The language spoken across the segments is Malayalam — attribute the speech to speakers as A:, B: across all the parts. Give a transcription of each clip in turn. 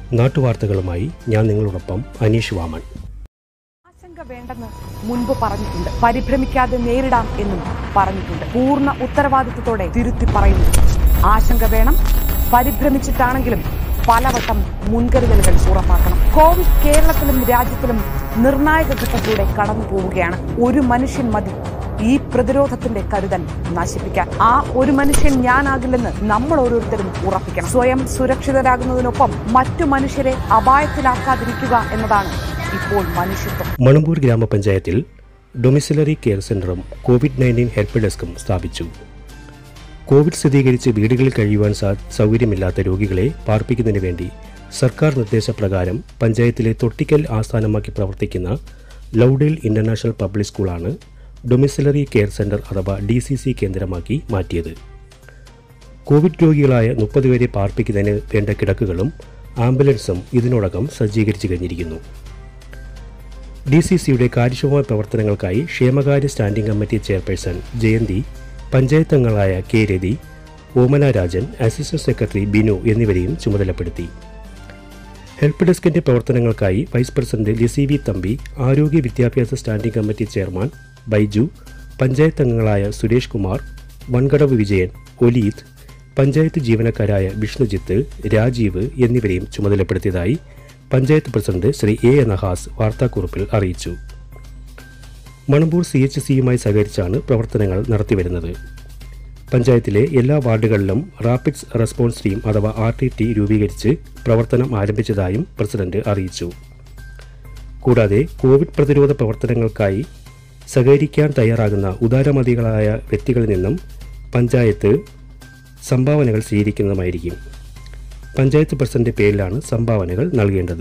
A: നാട്ടുവാർത്തകളുമായി ഞാൻ നിങ്ങളോടൊപ്പം അനീഷ് വാമൻ
B: ആശങ്ക വേണ്ടെന്ന് മുൻപ് പറഞ്ഞിട്ടുണ്ട് പരിഭ്രമിക്കാതെ നേരിടാം എന്നും പറഞ്ഞിട്ടുണ്ട് പൂർണ്ണ ഉത്തരവാദിത്വത്തോടെ തിരുത്തി പറയുന്നു ആശങ്ക വേണം പരിഭ്രമിച്ചിട്ടാണെങ്കിലും പലവട്ടം മുൻകരുതലുകൾ ഉറപ്പാക്കണം കോവിഡ് കേരളത്തിലും രാജ്യത്തിലും നിർണായക ഘട്ടത്തിലൂടെ കടന്നു പോവുകയാണ് ഒരു മനുഷ്യൻ മതി ഈ പ്രതിരോധത്തിന്റെ കരുതൽ നശിപ്പിക്കാൻ ആ ഒരു മനുഷ്യൻ ഞാനാകില്ലെന്ന് നമ്മൾ ഓരോരുത്തരും ഉറപ്പിക്കണം സ്വയം സുരക്ഷിതരാകുന്നതിനൊപ്പം മറ്റു മനുഷ്യരെ അപായത്തിലാക്കാതിരിക്കുക എന്നതാണ് ഇപ്പോൾ മനുഷ്യത്വം
A: മണമ്പൂർ ഗ്രാമപഞ്ചായത്തിൽ ഡൊമിസിലറി കെയർ സെന്ററും കോവിഡ് നയൻറ്റീൻ ഹെൽപ്പ് ഡെസ്കും സ്ഥാപിച്ചു കോവിഡ് സ്ഥിരീകരിച്ച് വീടുകളിൽ കഴിയുവാൻ സാ സൗകര്യമില്ലാത്ത രോഗികളെ പാർപ്പിക്കുന്നതിന് വേണ്ടി സർക്കാർ നിർദ്ദേശപ്രകാരം പഞ്ചായത്തിലെ തൊട്ടിക്കൽ ആസ്ഥാനമാക്കി പ്രവർത്തിക്കുന്ന ലൗഡേൽ ഇന്റർനാഷണൽ പബ്ലിക് സ്കൂളാണ് ഡൊമിസിലറി കെയർ സെന്റർ അഥവാ ഡി സി സി കേന്ദ്രമാക്കി മാറ്റിയത് കോവിഡ് രോഗികളായ മുപ്പത് പേരെ പാർപ്പിക്കുന്നതിന് വേണ്ട കിടക്കുകളും ആംബുലൻസും ഇതിനോടകം സജ്ജീകരിച്ചു കഴിഞ്ഞിരിക്കുന്നു ഡി സി സിയുടെ കാര്യക്ഷമമായ പ്രവർത്തനങ്ങൾക്കായി ക്ഷേമകാര്യ standing committee chairperson Jayanthi panchayat അംഗങ്ങളായ K Rathi Omana Rajan assistant secretary Binu എന്നിവരെയും ചുമതലപ്പെടുത്തി ഹെൽപ്പ് ഡെസ്കിന്റെ പ്രവർത്തനങ്ങൾക്കായി vice president Lissy V Thampi ആരോഗ്യ വിദ്യാഭ്യാസ standing committee chairman Baiju panchayat അംഗങ്ങളായ സുരേഷ് കുമാർ വൻകടവ് വിജയൻ ഒലീത് പഞ്ചായത്ത് ജീവനക്കാരായ വിഷ്ണുജിത്ത് രാജീവ് എന്നിവരെയും ചുമതലപ്പെടുത്തിയതായി പഞ്ചായത്ത് പ്രസിഡന്റ് ശ്രീ എ നഹാസ് വാർത്താക്കുറിപ്പിൽ അറിയിച്ചു മണമ്പൂർ സി എച്ച് സിയുമായി സഹകരിച്ചാണ് പ്രവർത്തനങ്ങൾ നടത്തിവരുന്നത് പഞ്ചായത്തിലെ എല്ലാ വാർഡുകളിലും റാപ്പിഡ്സ് റെസ്പോൺസ് ടീം അഥവാ ആർ ടി ടി രൂപീകരിച്ച് പ്രവർത്തനം ആരംഭിച്ചതായും പ്രസിഡന്റ് അറിയിച്ചു കൂടാതെ കോവിഡ് പ്രതിരോധ പ്രവർത്തനങ്ങൾക്കായി സഹകരിക്കാൻ തയ്യാറാകുന്ന ഉദാരമതികളായ വ്യക്തികളിൽ നിന്നും പഞ്ചായത്ത് സംഭാവനകൾ സ്വീകരിക്കുന്നതുമായിരിക്കും പഞ്ചായത്ത് പ്രസിഡന്റ് പേരിലാണ് സംഭാവനകൾ നൽകേണ്ടത്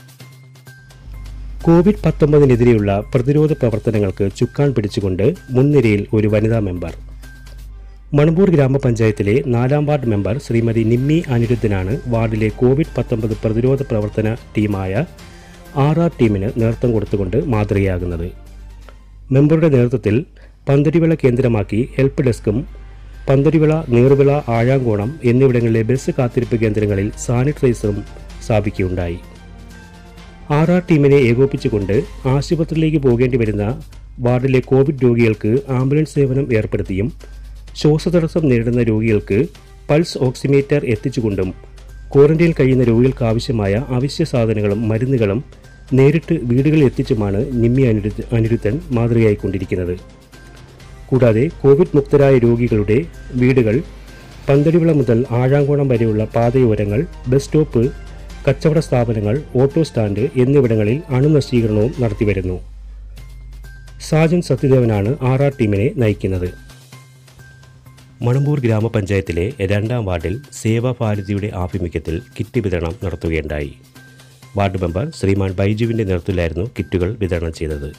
A: കോവിഡ് പത്തൊമ്പതിനെതിരെയുള്ള പ്രതിരോധ പ്രവർത്തനങ്ങൾക്ക് ചുക്കാൻ പിടിച്ചുകൊണ്ട് മുൻനിരയിൽ ഒരു വനിതാ മെമ്പർ മണമ്പൂർ ഗ്രാമപഞ്ചായത്തിലെ നാലാം വാർഡ് മെമ്പർ ശ്രീമതി നിമ്മി അനിരുദ്ധനാണ് വാർഡിലെ കോവിഡ് പത്തൊമ്പത് പ്രതിരോധ പ്രവർത്തന ടീമായ ആർ ആർ ടീമിന് നേതൃത്വം കൊടുത്തുകൊണ്ട് മാതൃകയാകുന്നത് മെമ്പറുടെ നേതൃത്വത്തിൽ പന്തരിവിള കേന്ദ്രമാക്കി ഹെൽപ്പ് ഡെസ്കും പന്തരിവിള നീർവിള ആഴാങ്കോണം എന്നിവിടങ്ങളിലെ ബസ് കാത്തിരിപ്പ് കേന്ദ്രങ്ങളിൽ സാനിറ്റൈസറും സ്ഥാപിക്കുകയുണ്ടായി ആർ ആർ ടീമിനെ ഏകോപിപ്പിച്ചുകൊണ്ട് ആശുപത്രിയിലേക്ക് പോകേണ്ടി വരുന്ന വാർഡിലെ കോവിഡ് രോഗികൾക്ക് ആംബുലൻസ് സേവനം ഏർപ്പെടുത്തിയും ശ്വാസതടസ്സം നേരിടുന്ന രോഗികൾക്ക് പൾസ് ഓക്സിമീറ്റർ എത്തിച്ചുകൊണ്ടും ക്വാറന്റൈനിൽ കഴിയുന്ന രോഗികൾക്ക് ആവശ്യമായ അവശ്യ സാധനങ്ങളും മരുന്നുകളും നേരിട്ട് വീടുകളിൽ എത്തിച്ചുമാണ് നിമ്മി അനിരുദ്ധ അനിരുദ്ധൻ മാതൃകയായിക്കൊണ്ടിരിക്കുന്നത് കൂടാതെ കോവിഡ് മുക്തരായ രോഗികളുടെ വീടുകൾ പന്തടിവിള മുതൽ ആഴാങ്കോണം വരെയുള്ള പാതയോരങ്ങൾ ബസ് സ്റ്റോപ്പ് കച്ചവട സ്ഥാപനങ്ങൾ ഓട്ടോ സ്റ്റാൻഡ് എന്നിവിടങ്ങളിൽ അണുനശീകരണവും നടത്തിവരുന്നു സാജൻ സത്യദേവനാണ് ആർ ആർ ടീമിനെ നയിക്കുന്നത് മണമ്പൂർ ഗ്രാമപഞ്ചായത്തിലെ രണ്ടാം വാർഡിൽ സേവാഭാരതിയുടെ ആഭിമുഖ്യത്തിൽ കിറ്റ് വിതരണം നടത്തുകയുണ്ടായി വാർഡ് മെമ്പർ ശ്രീമാൻ ബൈജുവിൻ്റെ നേതൃത്വത്തിലായിരുന്നു കിറ്റുകൾ വിതരണം ചെയ്തത്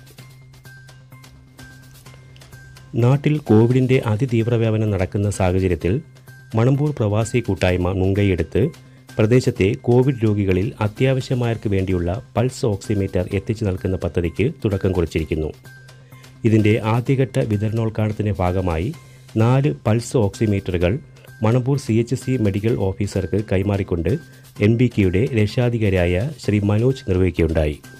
A: നാട്ടിൽ കോവിഡിൻ്റെ അതിതീവ്ര വ്യാപനം നടക്കുന്ന സാഹചര്യത്തിൽ മണമ്പൂർ പ്രവാസി കൂട്ടായ്മ മുൻകൈയെടുത്ത് പ്രദേശത്തെ കോവിഡ് രോഗികളിൽ അത്യാവശ്യമായവർക്ക് വേണ്ടിയുള്ള പൾസ് ഓക്സിമീറ്റർ എത്തിച്ചു നൽകുന്ന പദ്ധതിക്ക് തുടക്കം കുറിച്ചിരിക്കുന്നു ഇതിൻ്റെ ആദ്യഘട്ട വിതരണോദ്ഘാടനത്തിൻ്റെ ഭാഗമായി നാല് പൾസ് ഓക്സിമീറ്ററുകൾ Manapur C H C medical ഓഫീസർക്ക് കൈമാറിക്കൊണ്ട് എൻ ബി കെയുടെ രക്ഷാധികാരിയായ ശ്രീ മനോജ് നിർവഹിക്കുകയുണ്ടായി